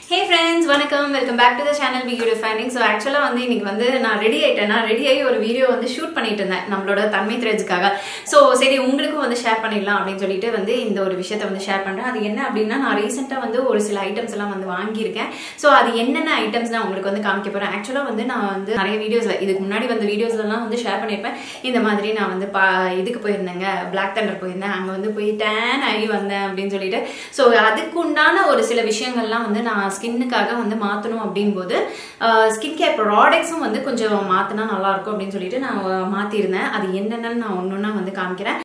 ஹே friends வணக்கம் welcome back to the channel we you finding so ஆக்சுவலாக வந்து இன்னைக்கு வந்து நான் ரெடி ஆயிட்டேன் நான் ரெடி ஆகி ஒரு வீடியோ வந்து ஷூட் பண்ணிட்டு இருந்தேன் நம்மளோட தன்மை த்ரெட்ஸ்க்காக ஸோ சரி உங்களுக்கும் வந்து ஷேர் பண்ணிடலாம் அப்படின்னு சொல்லிட்டு வந்து இந்த ஒரு விஷயத்த வந்து ஷேர் பண்ணுறேன் அது என்ன அப்படின்னா நான் ரீசெண்டாக வந்து ஒரு சில ஐட்டம்ஸ் எல்லாம் வந்து வாங்கியிருக்கேன் ஸோ அது என்னென்ன ஐட்டம்ஸ் நான் உங்களுக்கு வந்து காமிக்க போகிறேன் ஆக்சுவலாக வந்து நான் வந்து நிறைய வீடியோஸில் இதுக்கு முன்னாடி வந்த வீடியோஸ்லாம் வந்து ஷேர் பண்ணியிருப்பேன் இந்த மாதிரி நான் வந்து பா இதுக்கு போயிருந்தேங்க பிளாக் தண்டர் போயிருந்தேன் அங்கே வந்து போய் டேன் ஆகி வந்தேன் அப்படின்னு சொல்லிட்டு ஸோ அதுக்கு உண்டான ஒரு சில விஷயங்கள்லாம் வந்து நான் ஸ்கின்னுக்காக வந்து மாற்றணும் அப்படின் போது ஸ்கின் கேர் ப்ராடக்ட்ஸும் வந்து கொஞ்சம் மாற்றினா நல்லா இருக்கும் அப்படின்னு சொல்லிட்டு நான் மாற்றிருந்தேன் அது என்னென்னு நான் ஒன்று ஒன்றா வந்து காமிக்கிறேன்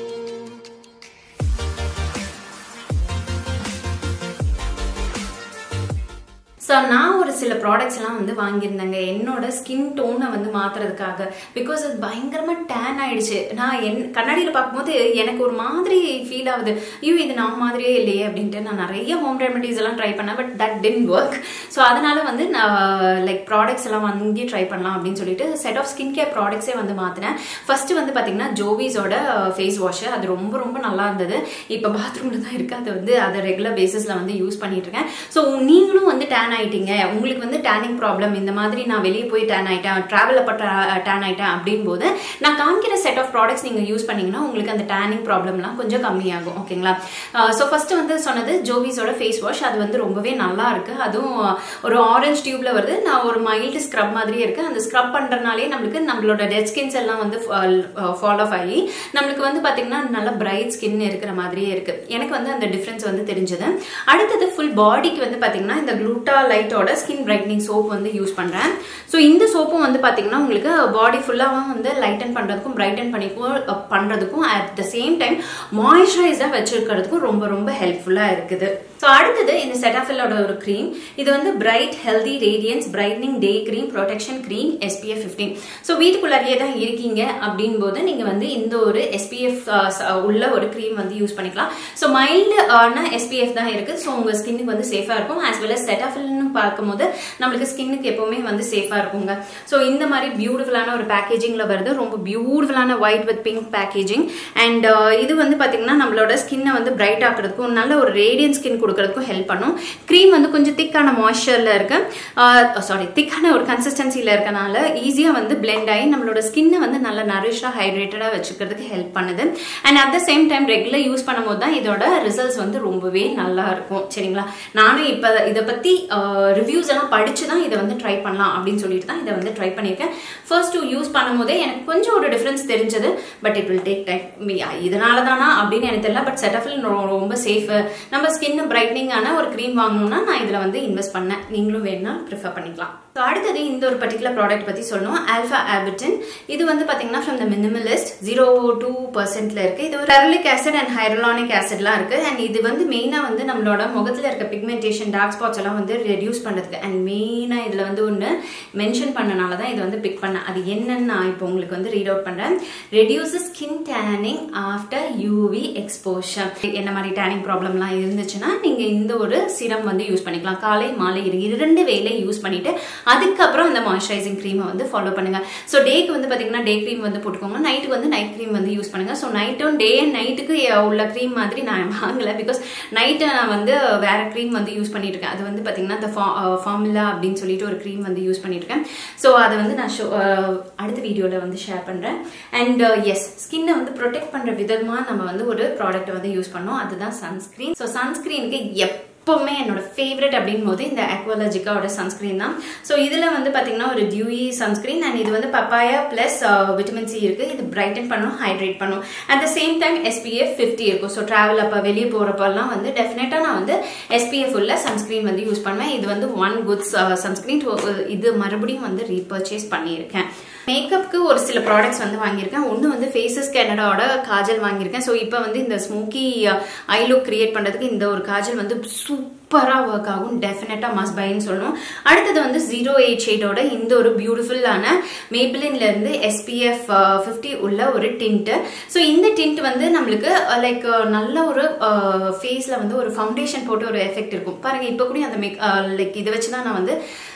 ஸோ நான் ஒரு சில ப்ராடக்ட்ஸ் எல்லாம் வந்து வாங்கியிருந்தேங்க என்னோட ஸ்கின் டோனை வந்து மாத்துறதுக்காக பிகாஸ் அது பயங்கரமா டேன் ஆயிடுச்சு நான் என் கண்ணாடியில் பார்க்கும்போது எனக்கு ஒரு மாதிரி ஃபீல் ஆகுது ஐயோ இது நான் மாதிரியே இல்லையே அப்படின்ட்டு நான் நிறைய ஹோம் ரெமெடிஸ் எல்லாம் ட்ரை பண்ணேன் but that didn't work so அதனால வந்து நான் லைக் ப்ராடக்ட்ஸ் எல்லாம் வாங்கி ட்ரை பண்ணலாம் அப்படின்னு சொல்லிட்டு செட் ஆஃப் ஸ்கின் கேர் ப்ராடக்ட்ஸே வந்து மாற்றினேன் ஃபர்ஸ்ட் வந்து பார்த்தீங்கன்னா ஜோவிஸோட ஃபேஸ் வாஷ் அது ரொம்ப ரொம்ப நல்லா இருந்தது இப்போ பாத்ரூமில் தான் இருக்கு அதை வந்து அதை ரெகுலர் பேசிஸில் வந்து யூஸ் பண்ணிட்டு இருக்கேன் ஸோ நீங்களும் வந்து டேன் ஆயிட்டீங்க உங்களுக்கு வந்து டேனிங் ப்ராப்ளம் இந்த மாதிரி நான் வெளியே போய் டேன் ஆயிட்டேன் டிராவல் அப்போ டேன் ஆயிட்டேன் அப்படின் போது நான் காமிக்கிற செட் ஆஃப் ப்ராடக்ட்ஸ் நீங்கள் யூஸ் பண்ணீங்கன்னா உங்களுக்கு அந்த டேனிங் ப்ராப்ளம்லாம் கொஞ்சம் கம்மியாகும் ஓகேங்களா ஸோ ஃபர்ஸ்ட் வந்து சொன்னது ஜோவிஸோட ஃபேஸ் வாஷ் அது வந்து ரொம்பவே நல்லா இருக்கு அதுவும் ஒரு ஆரஞ்ச் டியூப்ல வருது நான் ஒரு மைல்டு ஸ்க்ரப் மாதிரியே இருக்கு அந்த ஸ்க்ரப் பண்றதுனாலே நம்மளுக்கு நம்மளோட டெட் ஸ்கின்ஸ் எல்லாம் வந்து ஃபாலோ ஆஃப் ஆகி நம்மளுக்கு வந்து பாத்தீங்கன்னா நல்ல பிரைட் ஸ்கின் இருக்கிற மாதிரியே இருக்கு எனக்கு வந்து அந்த டிஃபரன்ஸ் வந்து தெரிஞ்சது அடுத்தது ஃபுல் பாடிக்கு வந்து பாத்தீங்கன்னா இந்த குளூட்டா லைட்டோட ஸ்கின் பிரைட்னிங் சோப் வந்து யூஸ் பண்றேன் ஸோ இந்த சோப்பும் வந்து பாத்தீங்கன்னா உங்களுக்கு பாடி ஃபுல்லாகவும் வந்து லைட்டன் பண்றதுக்கும் பிரைட்டன் பண்ணிக்கும் பண்றதுக்கும் அட் த சேம் டைம் மாய்ஸ்சரைஸா வச்சிருக்கிறதுக்கும் ரொம்ப ரொம்ப ஹெல்ப்ஃபுல்லா இருக்குது ஸோ அடுத்தது இந்த செட்டாஃபிலோட ஒரு க்ரீம் இது வந்து bright healthy radiance brightening day cream protection cream SPF fifteen so வீட்டுக்குள்ளாரியே தான் இருக்கீங்க அப்படின் போது நீங்கள் வந்து இந்த ஒரு எஸ்பிஎஃப் உள்ள ஒரு க்ரீம் வந்து யூஸ் பண்ணிக்கலாம் ஸோ மைல்டு ஆன எஸ்பிஎஃப் தான் இருக்கு ஸோ உங்கள் ஸ்கின்னுக்கு வந்து சேஃபாக இருக்கும் ஆஸ் வெல் அஸ் செட்டாஃபில்னு பார்க்கும்போது நம்மளுக்கு ஸ்கின்னுக்கு எப்பவுமே வந்து சேஃபாக இருக்குங்க ஸோ இந்த மாதிரி பியூட்டிஃபுல்லான ஒரு பேக்கேஜிங்கில் வருது ரொம்ப பியூட்டிஃபுல்லான white with pink packaging and இது வந்து பார்த்தீங்கன்னா நம்மளோட ஸ்கின்னை வந்து பிரைட் ஆக்குறதுக்கும் நல்ல ஒரு ரேடியன் ஸ்கின் கொடுக்கறதுக்கும் ஹெல்ப் பண்ணும் க்ரீம் வந்து கொஞ்சம் திக்கான மாய்ஸ்சரில் இருக்கு சாரி திக்கான ஒரு கன்சிஸ்டன்சியில் இருக்கனால ஈஸியாக வந்து பிளெண்ட் ஆகி நம்மளோட ஸ்கின்னை வந்து நல்ல நரிஷ்டாக ஹைட்ரேட்டடாக வச்சுக்கிறதுக்கு ஹெல்ப் பண்ணுது and at the same time regular use பண்ணும்போது தான் இதோட ரிசல்ட்ஸ் வந்து ரொம்பவே நல்லா இருக்கும் சரிங்களா நானும் இப்போ இதை பற்றி ரிவ்யூஸ் எல்லாம் படிச்சு தான் இதை வந்து ட்ரை பண்ணலாம் அப்படின்னு சொல்லிட்டு தான் இதை வந்து ட்ரை பண்ணியிருக்கேன் ஃபர்ஸ்ட் டூ யூஸ் பண்ணும்போதே எனக்கு கொஞ்சம் ஒரு டிஃப்ரென்ஸ் தெரிஞ்சது but it will take time இதனால தானா அப்படின்னு எனக்கு தெரியல பட் செட்டஃபில் ரொம்ப சேஃப் நம்ம ஸ்கின் பிரைட்னிங்கான ஒரு க்ரீம் வாங்கணும்னா நான் இதில் வந்து இன்வெஸ்ட் பண்ணேன் நீங்களும் வேணும்னா ப்ரிஃபர் பண்ணிக்கலாம் ஸோ அடுத்தது இந்த ஒரு பர்டிகுலர் ப்ராடக்ட் பற்றி சொல்லணும் ஆல்ஃபா ஆபிட்டின் இது வந்து பார்த்தீங்கன்னா from the minimalist zero two பர்சன்ட்ல இருக்கு இது ஒரு டெரலிக் ஆசிட் அண்ட் ஹைரலானிக் ஆசிட்லாம் இருக்கு அண்ட் இது வந்து மெயினாக வந்து நம்மளோட முகத்தில் இருக்க பிக்மெண்டேஷன் டார்க் ஸ்பாட்ஸ் எல்லாம் வந்து ரெடியூஸ் பண்ணுறதுக்கு அண்ட் மெயினாக இதில் வந்து ஒன்று மென்ஷன் பண்ணனால தான் இதை வந்து பிக் பண்ணேன் அது என்னன்னு நான் இப்போ உங்களுக்கு வந்து ரீட் அவுட் பண்ணுறேன் reduce skin tanning after UV exposure என்ன மாதிரி டேனிங் ப்ராப்ளம்லாம் இருந்துச்சுன்னா நீங்கள் இந்த ஒரு சிரம் வந்து யூஸ் பண்ணிக்கலாம் காலை மாலை இரண்டு வேலை யூஸ் பண்ணிட்டு அதுக்கப்புறம் அந்த மாய்ஸ்சரைசிங் க்ரீமை வந்து ஃபாலோ பண்ணுங்க ஸோ டேக்கு வந்து பார்த்தீங்கன்னா டே க்ரீம் வந்து போட்டுக்கோங்க நைட்டுக்கு வந்து நைட் க்ரீம் வந்து யூஸ் பண்ணுங்க ஸோ நைட்டும் டே அண்ட் நைட்டுக்கு உள்ள க்ரீம் மாதிரி நான் வாங்கல பிகாஸ் நைட்டு நான் வந்து வேற க்ரீம் வந்து யூஸ் பண்ணிட்டு இருக்கேன் அது வந்து பார்த்தீங்கன்னா இந்த ஃபார்முலா அப்படின்னு சொல்லிட்டு ஒரு க்ரீம் வந்து யூஸ் பண்ணிட்டு இருக்கேன் ஸோ அதை வந்து நான் ஷோ அடுத்த வீடியோவில் வந்து ஷேர் பண்ணுறேன் அண்ட் எஸ் ஸ்கின்னை வந்து ப்ரொடெக்ட் பண்ணுற விதமாக நம்ம வந்து ஒரு ப்ராடக்ட்டை வந்து யூஸ் பண்ணோம் அதுதான் சன்ஸ்கிரீன் ஸோ சன்ஸ்கிரீனுக்கு எப் எப்போவுமே என்னோட ஃபேவரட் அப்படின் போது இந்த அக்வாலஜிக்காவோட சன்ஸ்கிரீன் தான் ஸோ இதில் வந்து பார்த்தீங்கன்னா ஒரு டியூஇ சன்ஸ்கிரீன் அண்ட் இது வந்து பப்பாயா ப்ளஸ் விட்டமின் சி இருக்குது இது பிரைட்டன் பண்ணும் ஹைட்ரேட் பண்ணும் at the same time SPF fifty இருக்கும் ஸோ ட்ராவல் அப்போ வெளியே போகிறப்பெல்லாம் வந்து டெஃபினட்டாக நான் வந்து எஸ்பிஎஃப் உள்ள சன்ஸ்கிரீன் வந்து யூஸ் பண்ணுவேன் இது வந்து ஒன் குட் சன்ஸ்கிரீன் இது மறுபடியும் வந்து ரீபர்ச்சேஸ் பண்ணியிருக்கேன் மேக்கப்புக்கு ஒரு சில ப்ராடக்ட்ஸ் வந்து வாங்கியிருக்கேன் ஒன்று வந்து ஃபேஸஸ் கனடாவோட காஜல் வாங்கியிருக்கேன் ஸோ இப்போ வந்து இந்த ஸ்மோக்கி ஐ லுக் கிரியேட் பண்ணுறதுக்கு இந்த ஒரு காஜல் வந்து சூப்பராக ஒர்க் ஆகும் டெஃபினட்டாக மஸ்ட் பைன்னு சொல்லணும் அடுத்தது வந்து ஜீரோ எயிட் ஷேடோட இந்த ஒரு பியூட்டிஃபுல்லான மேபிளின்ல இருந்து எஸ்பிஎஃப் ஃபிஃப்டி உள்ள ஒரு டிண்ட்டு ஸோ இந்த டிண்ட் வந்து நம்மளுக்கு லைக் நல்ல ஒரு ஃபேஸில் வந்து ஒரு ஃபவுண்டேஷன் போட்டு ஒரு எஃபெக்ட் இருக்கும் பாருங்க இப்போ கூட அந்த மேக் லைக் இதை வச்சு தான் நான் வந்து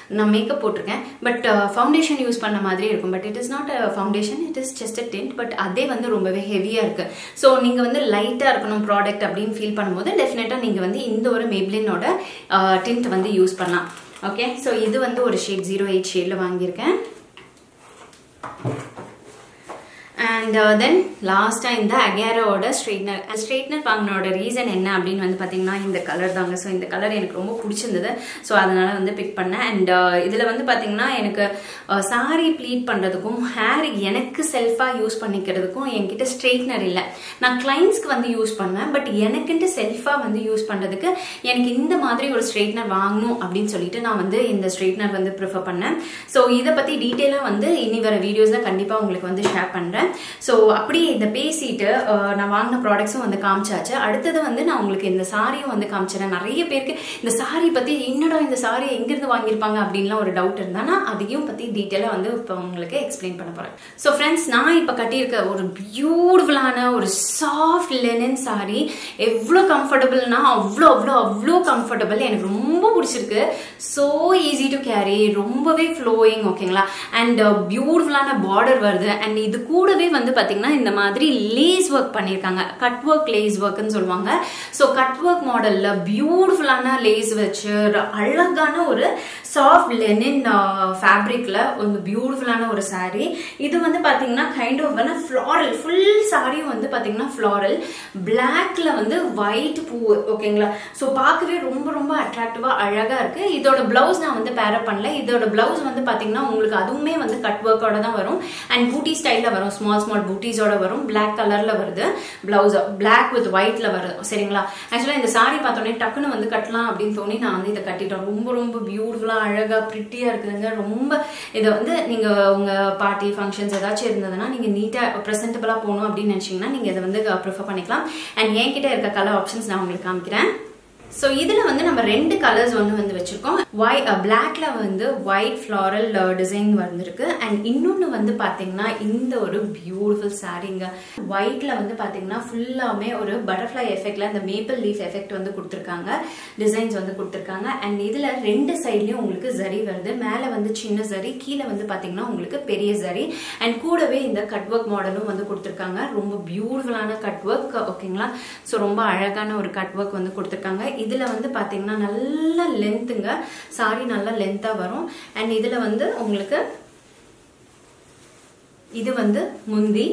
நான் மேக்கப் போட்டிருக்கேன் பட் ஃபவுண்டேஷன் யூஸ் பண்ண மாதிரி இருக்கும் but it is not a foundation it is just a tint but அதே வந்து ரொம்பவே ஹெவியாக இருக்கு ஸோ நீங்கள் வந்து லைட்டாக இருக்கணும் ப்ராடக்ட் அப்படின்னு ஃபீல் பண்ணும்போது டெஃபினட்டாக நீங்கள் வந்து இந்த ஒரு மெப்ளினோட டிண்ட் வந்து யூஸ் பண்ணலாம் ஓகே ஸோ இது வந்து ஒரு ஷேட் ஜீரோ எயிட் ஷேடில் வாங்கியிருக்கேன் அண்ட் தென் லாஸ்ட்டாக இந்த அகேரோட ஸ்ட்ரெயிட்னர் ஸ்ட்ரெயிட்னர் வாங்கினோட ரீசன் என்ன அப்படின்னு வந்து பார்த்தீங்கன்னா இந்த கலர் தாங்க ஸோ இந்த கலர் எனக்கு ரொம்ப பிடிச்சிருந்தது ஸோ அதனால வந்து பிக் பண்ணேன் அண்ட் இதில் வந்து பார்த்தீங்கன்னா எனக்கு சாரி ப்ளீட் பண்ணுறதுக்கும் ஹேர் எனக்கு செல்ஃபாக யூஸ் பண்ணிக்கிறதுக்கும் என்கிட்ட ஸ்ட்ரெயிட்னர் இல்லை நான் கிளைண்ட்ஸ்க்கு வந்து யூஸ் பண்ணுவேன் பட் எனக்குன்ட்டு செல்ஃபாக வந்து யூஸ் பண்ணுறதுக்கு எனக்கு இந்த மாதிரி ஒரு ஸ்ட்ரெயிட்னர் வாங்கணும் அப்படின்னு சொல்லிட்டு நான் வந்து இந்த ஸ்ட்ரெயிட்னர் வந்து ப்ரிஃபர் பண்ணேன் ஸோ இதை பற்றி டீட்டெயிலாக வந்து இனி வர வீடியோஸில் கண்டிப்பாக உங்களுக்கு வந்து ஷேர் பண்ணுறேன் ஸோ அப்படியே இதை பேசிட்டு நான் வாங்கின ப்ராடக்ட்ஸும் வந்து காமிச்சாச்சு அடுத்தது வந்து நான் உங்களுக்கு இந்த சாரியும் வந்து காமிச்சிடறேன் நிறைய பேருக்கு இந்த சாரி பற்றி என்னடா இந்த சாரி எங்கேருந்து வாங்கியிருப்பாங்க அப்படின்லாம் ஒரு டவுட் இருந்தால் நான் அதையும் பற்றி டீட்டெயிலாக வந்து இப்போ உங்களுக்கு எக்ஸ்பிளைன் பண்ண போகிறேன் ஸோ ஃப்ரெண்ட்ஸ் நான் இப்போ கட்டியிருக்க ஒரு பியூட்டிஃபுல்லான ஒரு சாஃப்ட் லெனன் சாரி எவ்வளோ கம்ஃபர்டபுள்னா அவ்வளோ அவ்வளோ அவ்வளோ கம்ஃபர்டபுள் எனக்கு ரொம்ப பிடிச்சிருக்கு ஸோ ஈஸி டு கேரி ரொம்பவே ஃப்ளோயிங் ஓகேங்களா அண்ட் பியூட்டிஃபுல்லான பார்டர் வருது அண்ட் இது கூடவே வந்து பார்த்தீங்கன்னா இந்த மாதிரி லேஸ் ஒர்க் பண்ணியிருக்காங்க கட் ஒர்க் லேஸ் ஒர்க்னு சொல்லுவாங்க ஸோ கட் ஒர்க் மாடலில் பியூட்டிஃபுல்லான லேஸ் வச்சு அழகான ஒரு சாஃப்ட் லெனின் ஃபேப்ரிக்கில் ஒரு பியூட்டிஃபுல்லான ஒரு சாரீ இது வந்து பார்த்தீங்கன்னா கைண்ட் ஆஃப் வந்து ஃப்ளாரல் ஃபுல் சாரியும் வந்து பார்த்தீங்கன்னா ஃப்ளாரல் பிளாக்ல வந்து ஒயிட் பூ ஓகேங்களா ஸோ பார்க்கவே ரொம்ப ரொம்ப அட்ராக்டிவாக அழகாக இருக்கு இதோட பிளவுஸ் நான் வந்து பேரப் பண்ணல இதோட பிளவுஸ் வந்து பார்த்தீங்கன்னா உங்களுக்கு அதுவுமே வந்து கட் ஒர்க்கோட தான் வரும் அண்ட் பூட்டி ஸ்டைலில் வரும் ஸ்மால் ஸ்மால் பூட்டிஸோட வரும் பிளாக் கலரில் வருது பிளவுஸ் பிளாக் வித் ஒயிட்ல வருது சரிங்களா ஆக்சுவலாக இந்த சாரி பார்த்தோன்னே டக்குன்னு வந்து கட்டலாம் அப்படின்னு தோணி நான் வந்து இதை கட்டிட்டேன் ரொம்ப ரொம்ப பியூட்டிஃபுல்லாக அழகாக ப்ரிட்டியாக இருக்குதுங்க ரொம்ப இதை வந்து நீங்கள் உங்கள் பார்ட்டி ஃபங்க்ஷன்ஸ் ஏதாச்சும் இருந்ததுன்னா நீங்கள் நீட்டாக ப்ரெசென்டபுளாக போகணும் அப்படின்னு நினச்சிங்கன்னா நீங்கள் இதை வந்து ப்ரிஃபர் பண்ணிக்கலாம் அண்ட் என்கிட்ட இருக்க கலர் ஆப்ஷன்ஸ் நான் உங்களுக்கு காமிக்கிறேன் ஸோ இதில் வந்து நம்ம ரெண்டு கலர்ஸ் ஒன்று வந்து வச்சுருக்கோம் ஒய் பிளாக்ல வந்து ஒயிட் ஃப்ளாரல் டிசைன் வந்திருக்கு அண்ட் இன்னொன்று வந்து பார்த்தீங்கன்னா இந்த ஒரு பியூட்டிஃபுல் சாரீங்க ஒயிட்ல வந்து பார்த்தீங்கன்னா ஃபுல்லாமே ஒரு பட்டர்ஃப்ளை எஃபெக்ட்ல இந்த மேப்பிள் லீஃப் எஃபெக்ட் வந்து கொடுத்துருக்காங்க டிசைன்ஸ் வந்து கொடுத்துருக்காங்க அண்ட் இதில் ரெண்டு சைட்லையும் உங்களுக்கு ஜரி வருது மேலே வந்து சின்ன ஜரி கீழே வந்து பார்த்தீங்கன்னா உங்களுக்கு பெரிய ஜரி அண்ட் கூடவே இந்த கட் ஒர்க் மாடலும் வந்து கொடுத்துருக்காங்க ரொம்ப பியூட்டிஃபுல்லான கட் ஒர்க் ஓகேங்களா ஸோ ரொம்ப அழகான ஒரு கட் ஒர்க் வந்து கொடுத்துருக்காங்க இதில் வந்து பார்த்தீங்கன்னா நல்ல லென்த்துங்க சாரி நல்லா லென்த்தாக வரும் அண்ட் இதில் வந்து உங்களுக்கு இது வந்து முந்தி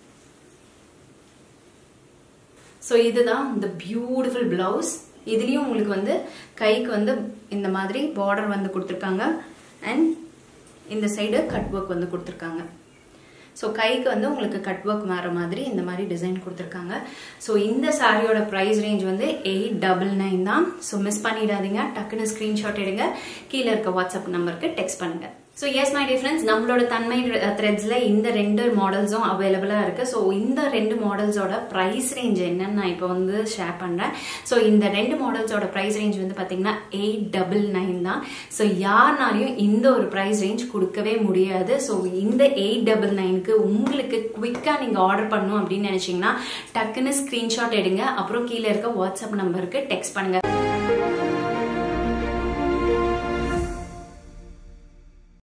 ஸோ இதுதான் இந்த பியூட்டிஃபுல் பிளவுஸ் இதுலேயும் உங்களுக்கு வந்து கைக்கு வந்து இந்த மாதிரி பார்டர் வந்து கொடுத்துருக்காங்க அண்ட் இந்த சைடு கட் ஒர்க் வந்து கொடுத்துருக்காங்க ஸோ கைக்கு வந்து உங்களுக்கு கட் ஒர்க் வர மாதிரி இந்த மாதிரி டிசைன் கொடுத்துருக்காங்க ஸோ இந்த சாரியோட ப்ரைஸ் ரேஞ்ச் வந்து எயிட் டபுள் நைன் தான் ஸோ மிஸ் பண்ணிடாதீங்க டக்குன்னு ஸ்க்ரீன்ஷாட் எடுங்க கீழே இருக்க வாட்ஸ்அப் நம்பருக்கு டெக்ஸ்ட் பண்ணுங்க ஸோ எஸ் மை டிஃப்ரெண்ட்ஸ் நம்மளோட தன்மை த்ரெட்ஸில் இந்த ரெண்டு மாடல்ஸும் அவைலபிளாக இருக்குது ஸோ இந்த ரெண்டு மாடல்ஸோட ப்ரைஸ் ரேஞ்ச் என்னன்னு நான் இப்போ வந்து ஷேர் பண்ணுறேன் ஸோ இந்த ரெண்டு மாடல்ஸோட ப்ரைஸ் ரேஞ்ச் வந்து பார்த்தீங்கன்னா எயிட் டபுள் நைன் தான் ஸோ யாருனாலையும் இந்த ஒரு ப்ரைஸ் ரேஞ்ச் கொடுக்கவே முடியாது ஸோ இந்த எயிட் டபுள் நைனுக்கு உங்களுக்கு குவிக்காக நீங்கள் ஆர்டர் பண்ணணும் அப்படின்னு நினச்சிங்கன்னா டக்குன்னு ஸ்க்ரீன்ஷாட் எடுங்க அப்புறம் கீழே இருக்க வாட்ஸ்அப் நம்பருக்கு டெக்ஸ்ட் பண்ணுங்கள்